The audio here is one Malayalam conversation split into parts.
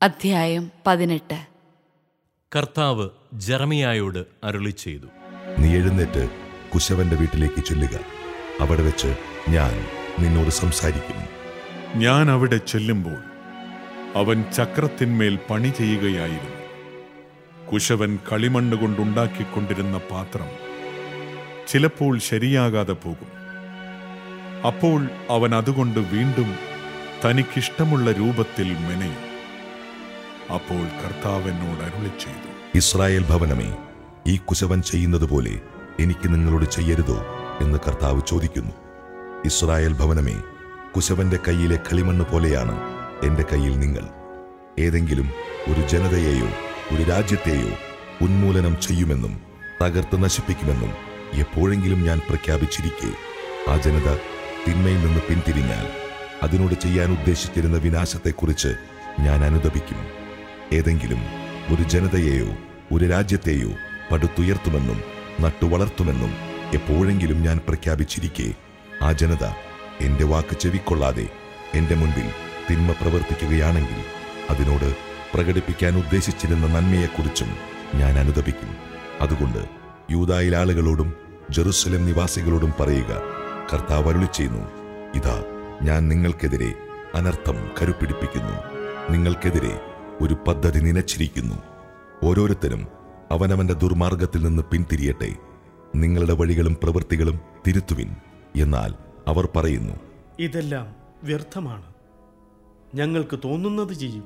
അധ്യായം പതിനെട്ട് കർത്താവ് ജെറമിയായോട് അരുളി ചെയ്തു നീ എഴുന്നേറ്റ് കുശവന്റെ വീട്ടിലേക്ക് ചൊല്ലുക അവിടെ വെച്ച് ഞാൻ നിന്നോട് സംസാരിക്കും ഞാൻ അവിടെ ചെല്ലുമ്പോൾ അവൻ ചക്രത്തിന്മേൽ പണി ചെയ്യുകയായിരുന്നു കുശവൻ കളിമണ്ണ് കൊണ്ടുണ്ടാക്കിക്കൊണ്ടിരുന്ന പാത്രം ചിലപ്പോൾ ശരിയാകാതെ പോകും അപ്പോൾ അവൻ അതുകൊണ്ട് വീണ്ടും തനിക്കിഷ്ടമുള്ള രൂപത്തിൽ മെനയും അപ്പോൾ കർത്താവ് എന്നോട് അരുളി ചെയ്തു ഇസ്രായേൽ ഭവനമേ ഈ കുശവൻ ചെയ്യുന്നത് പോലെ എനിക്ക് നിങ്ങളോട് ചെയ്യരുതോ എന്ന് കർത്താവ് ചോദിക്കുന്നു ഇസ്രായേൽ ഭവനമേ കുശവന്റെ കയ്യിലെ കളിമണ്ണ് പോലെയാണ് എന്റെ കയ്യിൽ നിങ്ങൾ ഏതെങ്കിലും ഒരു ജനതയെയോ ഒരു രാജ്യത്തെയോ ഉന്മൂലനം ചെയ്യുമെന്നും തകർത്ത് നശിപ്പിക്കുമെന്നും എപ്പോഴെങ്കിലും ഞാൻ പ്രഖ്യാപിച്ചിരിക്കെ ആ ജനത തിന്മയിൽ നിന്ന് പിന്തിരിഞ്ഞാൽ അതിനോട് ചെയ്യാൻ ഉദ്ദേശിച്ചിരുന്ന വിനാശത്തെക്കുറിച്ച് ഞാൻ അനുദപിക്കും ഏതെങ്കിലും ഒരു ജനതയെയോ ഒരു രാജ്യത്തെയോ പടുത്തുയർത്തുമെന്നും നട്ടുവളർത്തുമെന്നും എപ്പോഴെങ്കിലും ഞാൻ പ്രഖ്യാപിച്ചിരിക്കെ ആ ജനത എന്റെ വാക്ക് ചെവിക്കൊള്ളാതെ എന്റെ മുൻപിൽ തിന്മ പ്രവർത്തിക്കുകയാണെങ്കിൽ അതിനോട് പ്രകടിപ്പിക്കാൻ ഉദ്ദേശിച്ചിരുന്ന നന്മയെക്കുറിച്ചും ഞാൻ അനുദപിക്കും അതുകൊണ്ട് യൂതായിൽ ആളുകളോടും ജെറുസലേം നിവാസികളോടും പറയുക കർത്താവ് അരുളി ചെയ്യുന്നു ഇതാ ഞാൻ നിങ്ങൾക്കെതിരെ അനർത്ഥം കരുപ്പിടിപ്പിക്കുന്നു നിങ്ങൾക്കെതിരെ ഒരു പദ്ധതി നിനച്ചിരിക്കുന്നു ഓരോരുത്തരും അവനവന്റെ ദുർമാർഗത്തിൽ നിന്ന് പിന്തിരിയട്ടെ നിങ്ങളുടെ വഴികളും പ്രവൃത്തികളും തിരുത്തുവിൻ എന്നാൽ അവർ പറയുന്നു ഇതെല്ലാം വ്യർത്ഥമാണ് ഞങ്ങൾക്ക് തോന്നുന്നത് ചെയ്യും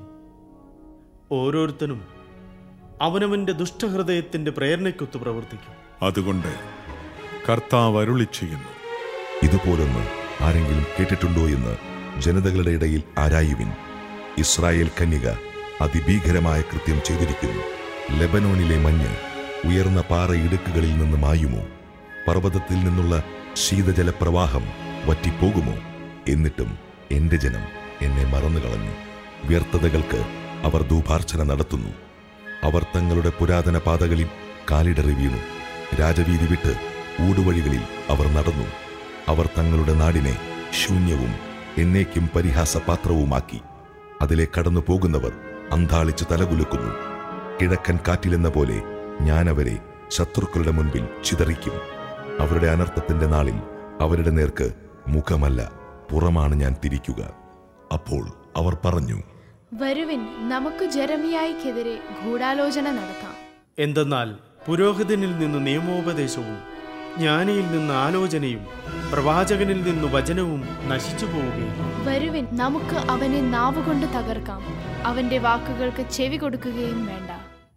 ഓരോരുത്തനും അവനവന്റെ ദുഷ്ടഹൃദയത്തിന്റെ പ്രേരണയ്ക്കൊത്ത് പ്രവർത്തിക്കും അതുകൊണ്ട് കർത്താവ് അരുളി ചെയ്യുന്നു ഇതുപോലൊന്ന് ആരെങ്കിലും കേട്ടിട്ടുണ്ടോ എന്ന് ജനതകളുടെ ഇടയിൽ ആരായുവിൻ ഇസ്രായേൽ കന്യക അതിഭീകരമായ കൃത്യം ചെയ്തിരിക്കുന്നു ലെബനോനിലെ മഞ്ഞ് ഉയർന്ന പാറ ഇടുക്കുകളിൽ നിന്ന് മായുമോ പർവ്വതത്തിൽ നിന്നുള്ള ശീതജലപ്രവാഹം വറ്റിപ്പോകുമോ എന്നിട്ടും എന്റെ ജനം എന്നെ മറന്നുകളഞ്ഞു വ്യർത്ഥതകൾക്ക് അവർ ദൂപാർച്ചന നടത്തുന്നു അവർ തങ്ങളുടെ പുരാതന പാതകളിൽ കാലിടറി വീണു രാജവീതി വിട്ട് ഊടുവഴികളിൽ അവർ നടന്നു അവർ തങ്ങളുടെ നാടിനെ ശൂന്യവും എന്നേക്കും പരിഹാസപാത്രവുമാക്കി അതിലെ കടന്നു പോകുന്നവർ അന്താളിച്ച് തലകുലുക്കുന്നു കിഴക്കൻ കാറ്റിലെന്ന പോലെ ഞാൻ അവരെ ശത്രുക്കളുടെ മുൻപിൽ ചിതറിക്കും അവരുടെ അനർത്ഥത്തിന്റെ നാളിൽ അവരുടെ നേർക്ക് മുഖമല്ല പുറമാണ് ഞാൻ തിരിക്കുക അപ്പോൾ അവർ പറഞ്ഞു വരുവിൻ നമുക്ക് ജെറമിയായിക്കെതിരെ ഗൂഢാലോചന നടത്താം എന്തെന്നാൽ പുരോഹിതനിൽ നിന്ന് നിയമോപദേശവും ജ്ഞാനിയിൽ നിന്ന് ആലോചനയും പ്രവാചകനിൽ നിന്ന് വചനവും നശിച്ചു പോവുകയില്ല വരുവിൻ നമുക്ക് അവനെ നാവുകൊണ്ട് തകർക്കാം അവന്റെ വാക്കുകൾക്ക് ചെവി കൊടുക്കുകയും വേണ്ട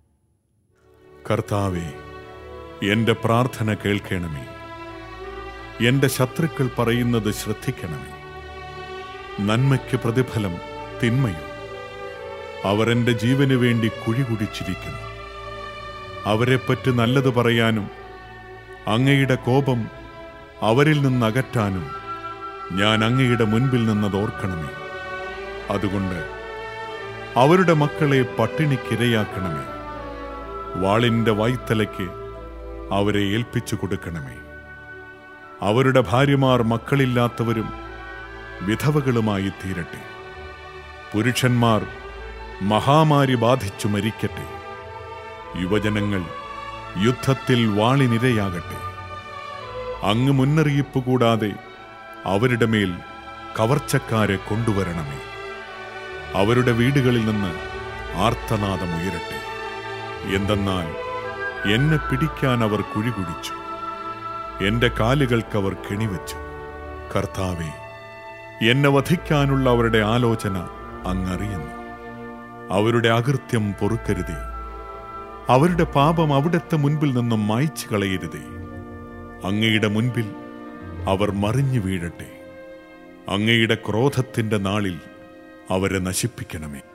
കർത്താവെ എന്റെ പ്രാർത്ഥന കേൾക്കണമേ എന്റെ ശത്രുക്കൾ പറയുന്നത് ശ്രദ്ധിക്കണമേ നന്മയ്ക്ക് പ്രതിഫലം തിന്മയോ അവർ എന്റെ ജീവന് വേണ്ടി കുഴി കുടിച്ചിരിക്കുന്നു അവരെപ്പറ്റി നല്ലത് പറയാനും അങ്ങയുടെ കോപം അവരിൽ നിന്ന് അകറ്റാനും ഞാൻ അങ്ങയുടെ മുൻപിൽ നിന്നത് ഓർക്കണമേ അതുകൊണ്ട് അവരുടെ മക്കളെ പട്ടിണിക്കിരയാക്കണമേ വാളിന്റെ വായ്ത്തലയ്ക്ക് അവരെ ഏൽപ്പിച്ചു കൊടുക്കണമേ അവരുടെ ഭാര്യമാർ മക്കളില്ലാത്തവരും വിധവകളുമായി തീരട്ടെ പുരുഷന്മാർ മഹാമാരി ബാധിച്ചു മരിക്കട്ടെ യുവജനങ്ങൾ യുദ്ധത്തിൽ വാളിനിരയാകട്ടെ അങ്ങ് മുന്നറിയിപ്പ് കൂടാതെ അവരുടെ മേൽ കവർച്ചക്കാരെ കൊണ്ടുവരണമേ അവരുടെ വീടുകളിൽ നിന്ന് ആർത്തനാദം ഉയരട്ടെ എന്തെന്നാൽ എന്നെ പിടിക്കാൻ അവർ കുഴികുടിച്ചു എന്റെ കാലുകൾക്ക് അവർ കെണിവെച്ചു കർത്താവെ എന്നെ വധിക്കാനുള്ള അവരുടെ ആലോചന അങ്ങറിയുന്നു അവരുടെ അകൃത്യം പൊറുക്കരുതേ അവരുടെ പാപം അവിടത്തെ മുൻപിൽ നിന്നും മായ്ച്ചു കളയരുതേ അങ്ങയുടെ മുൻപിൽ അവർ മറിഞ്ഞു വീഴട്ടെ അങ്ങയുടെ ക്രോധത്തിന്റെ നാളിൽ അവരെ നശിപ്പിക്കണമേ